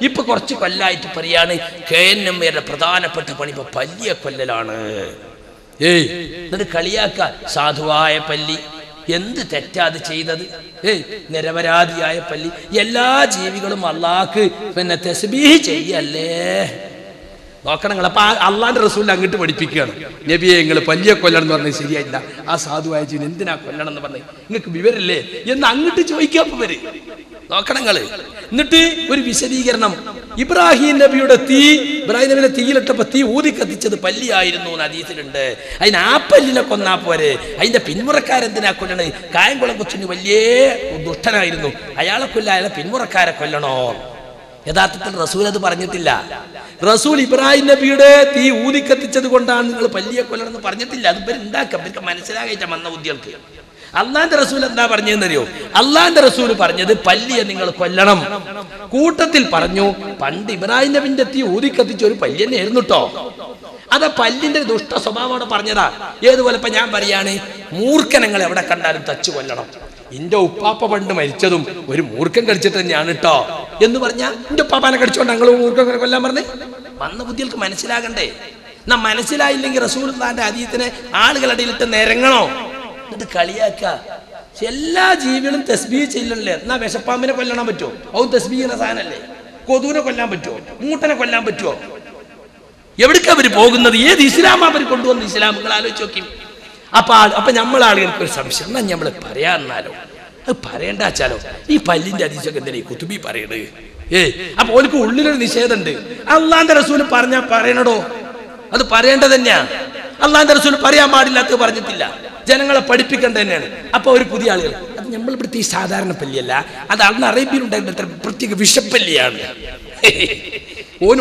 ഇപ്പൊ കുറച്ച് കൊല്ലായിട്ട് പറയാണ് കെ എൻ എം എയുടെ പ്രധാനപ്പെട്ട പണി ഇപ്പൊ പല്ലിയെ കൊല്ലലാണ് ഏയ് എന്നിട്ട് കളിയാക്ക സാധുവായ പല്ലി എന്ത് തെറ്റാ അത് ചെയ്തത് ഏയ് നിരപരാധിയായ പല്ലി എല്ലാ ജീവികളും അള്ളാഹ്ക്ക് പിന്നെ തെസ്ബീഹ് ചെയ്യല്ലേ നോക്കണം നിങ്ങൾ അപ്പൊ അള്ളാന്റെ റസൂലിനെ അങ്ങോട്ട് പഠിപ്പിക്കുകയാണ് നബിയെ നിങ്ങൾ പല്ലിയെ കൊല്ലണം എന്ന് പറഞ്ഞത് ശരിയായില്ല ആ സാധുവായ ജീവൻ എന്തിനാ കൊല്ലണം എന്ന് പറഞ്ഞത് നിങ്ങൾക്ക് വിവരല്ലേ എന്ന് അങ്ങോട്ട് ചോദിക്കാൻ ഇവര് നോക്കണം നിങ്ങള് എന്നിട്ട് ഒരു വിശദീകരണം ഇബ്രാഹിം നബിയുടെ തീ ഇബ്രാഹിം നബിയുടെ തീയിലിട്ടപ്പോ തീ ഊതി കത്തിച്ചത് പല്ലിയായിരുന്നു എന്ന് അതീതിലുണ്ട് അതിന് ആ പല്ലിനെ കൊന്നാ പോരെ അതിന്റെ പിന്മുറക്കാരെന്തിനാ കൊല്ലണത് കായംകുളം കൊച്ചിന് വലിയ ദുഷ്ടനായിരുന്നു അയാളെ കൊല്ല അയാളെ പിന്മുറക്കാരെ കൊല്ലണോ യഥാർത്ഥത്തിൽ റസൂൽ അത് പറഞ്ഞിട്ടില്ല റസൂൽ ഇബ്രാഹിം നബിയുടെ തീ ഊതിക്കത്തിച്ചത് കൊണ്ടാണ് നിങ്ങൾ പല്ലിയെ കൊല്ലണം എന്ന് പറഞ്ഞിട്ടില്ല അത് ഇവർ ഉണ്ടാക്കാം ഇവർക്ക് മനസ്സിലാകേറ്റ മന്ന ബുദ്ധികൾക്ക് അള്ളാന്റെ റസൂൽ എന്താ പറഞ്ഞതെന്നറിയോ അള്ളാന്റെ റസൂൽ പറഞ്ഞത് പല്ലിയെ നിങ്ങൾ കൊല്ലണം കൂട്ടത്തിൽ പറഞ്ഞു പണ്ട് ഇബ്രാഹിം നബിന്റെ തീ ഊതിക്കത്തിച്ച ഒരു പല്ലി തന്നെ ആയിരുന്നു കേട്ടോ അത് ആ പല്ലിന്റെ ദുഷ്ട സ്വഭാവമാണ് പറഞ്ഞതാ ഏതുപോലെ ഇപ്പൊ ഞാൻ പറയാണ് മൂർഖനങ്ങൾ എവിടെ കണ്ടാലും തച്ചു കൊല്ലണം എന്റെ ഉപ്പാപ്പ പണ്ട് മരിച്ചതും ഒരു മൂർഖൻ കടിച്ചിട്ട് തന്നെയാണ് കേട്ടോ എന്ന് പറഞ്ഞാ എന്റെ ഉപ്പാപ്പാനെ കടിച്ചോണ്ട് ഞങ്ങൾ മൂർഖൻ കൊല്ലാൻ പറഞ്ഞേ വന്ന ബുദ്ധികൾക്ക് മനസ്സിലാകണ്ടേ എന്നാ മനസ്സിലായില്ലെങ്കിൽ റസൂൽ താന്റെ അതീതനെ ആളുകളുടെ ഇട്ട് നിരങ്ങണോ എന്നിട്ട് കളിയാക്ക എല്ലാ ജീവികളും തസ്ബീ ചെയ്യലല്ലേ എന്നാ വിശപ്പാമ്പിനെ കൊല്ലണം പറ്റുമോ അവൻ തസ്ബീ ചെയ്യുന്ന സാധനല്ലേ കൊതുവിനെ കൊല്ലാൻ പറ്റുമോ മൂട്ടനെ കൊല്ലാൻ പറ്റുമോ എവിടേക്ക് അവർ പോകുന്നത് ഏത് ഇസ്ലാം അവർ കൊണ്ടുവന്ന ഇസ്ലാം നിങ്ങൾ ആലോചിച്ച് നോക്കി അപ്പൊ ആൾ- അപ്പൊ നമ്മൾ ആളുകൾക്ക് ഒരു സംശയം എന്നാ നമ്മൾ പറയാന്നാലോ അത് പറയണ്ട വെച്ചാലോ ഈ പല്ലിന്റെ അതിശയൊക്കെ എന്തിനാ ഈ കുത്തുബി പറയണത് ഏ അപ്പൊ ഓർക്ക് ഉള്ളിലൊരു നിഷേധമുണ്ട് അള്ളാന്റെ റസൂല് പറഞ്ഞാ പറയണടോ അത് പറയേണ്ടത് തന്നെയാ അള്ളാന്റെ റസൂല് പറയാൻ പാടില്ലാത്തത് പറഞ്ഞിട്ടില്ല ജനങ്ങളെ പഠിപ്പിക്കേണ്ടത് തന്നെയാണ് അപ്പൊ ഒരു പുതിയ ആളുകൾ അത് നമ്മൾ ഇവിടുത്തെ ഈ സാധാരണ പല്ലിയല്ല അത് അന്ന് അറേബ്യയിൽ ഉണ്ടായിരുന്ന പ്രത്യേക വിഷപ്പല്ലിയാണ് ഓന്